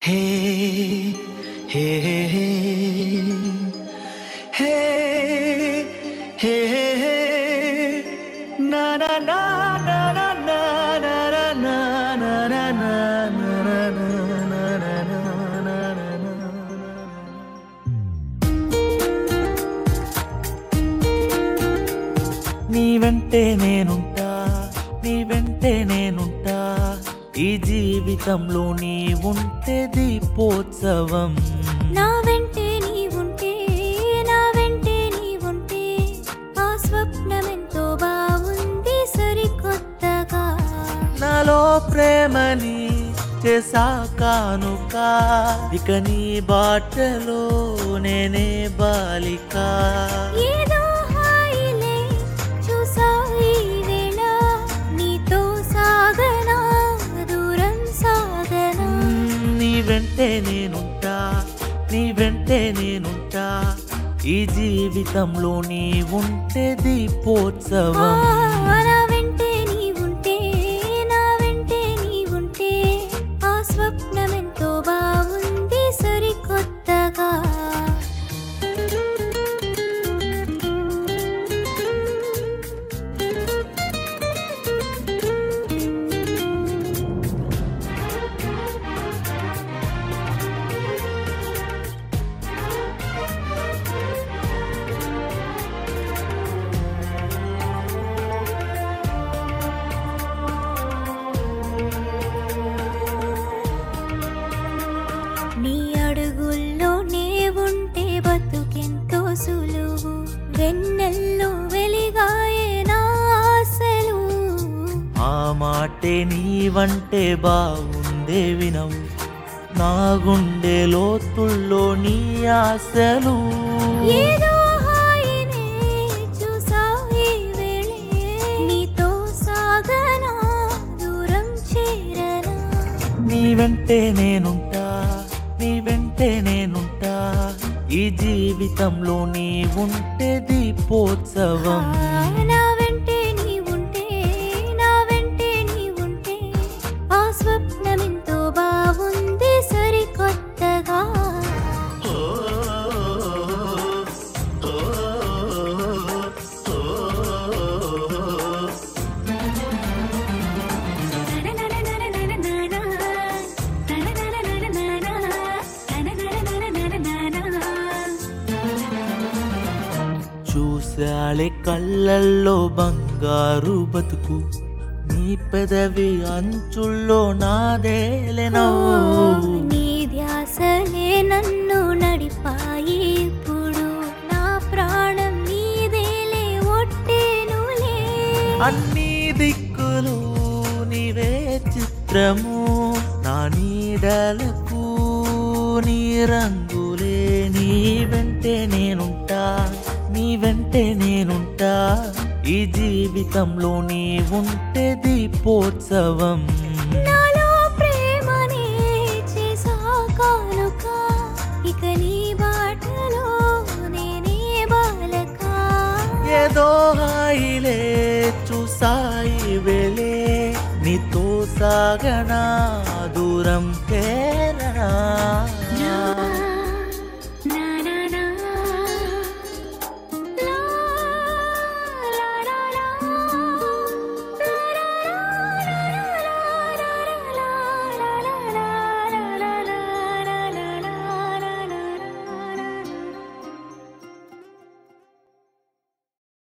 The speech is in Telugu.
హే హే హే హే హే హే హే నా నా నా నా నా నా నా నా నా నా నా నా నా నా నా నా నా నీ వెంటే నేనుంటా నీ వెంటే నేనుంటా ఈ జీవితంలో నీ ఉంటే దీపోత్సవం నా వెంటే నీవుంటే నా వెంటే నీవుంటే ఆ స్వప్నమెంతో బాగుంది సరికొత్తగా నాలో ప్రేమని చేసా కానుక ఇక నీ బాటలో నేనే బాలిక ఏదో హాయిలే చూసా ఈ వేళ నీతో సాగనా దూరం సాగనా నీ వెంటే నేనుంటా నీ వెంటే నేనుంటా ఈ జీవితంలో నీ ఉంటే ఆ, దీపోత్సవం నా వెంటే నీవుంటే నా వెంటే నీవుంటే ఆ స్వప్నమెంతో బాగుంది సరికొత్తగా నీ అడుగుల్లో నే ఉంటే బతుకెంతో సులువు వెన్నెల్లో వెలిగాయే నా ఆశలు ఆ మాటే నీవంటే బాగుందే వినవు నా గుండె లోతుల్లో నీ ఆశలు ఏదో హాయినే చూసా ఈ వేళే నీతో సాగనా దూరం చేరనా నీ వెంటే నేనుంటా నీ వెంటే నేనుంటా ఈ జీవితంలో నీ ఉంటే దీపోత్సవం నా వెంటే నీవుంటే నా వెంటే నీవుంటే ఆ స్వప్నమెంతో బాగుంది సరికొత్తగా చూశాళే కళ్ళల్లో బంగారు బతుకు నీ పెదవి అంచుల్లో నాదేలే నవ్వు నీ ధ్యాసలే నన్ను నడిపాయి ఇప్పుడు నా ప్రాణం నీదేలే ఒట్టేనులే అన్ని దిక్కులు నీవే చిత్రము నా నీడలకు నీ రంగులే నీ వెంటే నేనుంటా నీ వెంటే నేనుంటా ఈ జీవితంలో నీ ఉంటే దీపోత్సవం నాలో ప్రేమనే చేసా కానుక ఇక నీ బాటలో నేనే బాలక ఏదో హాయిలే చూసాయి వేళే నీతో సాగనా దూరం తేరనా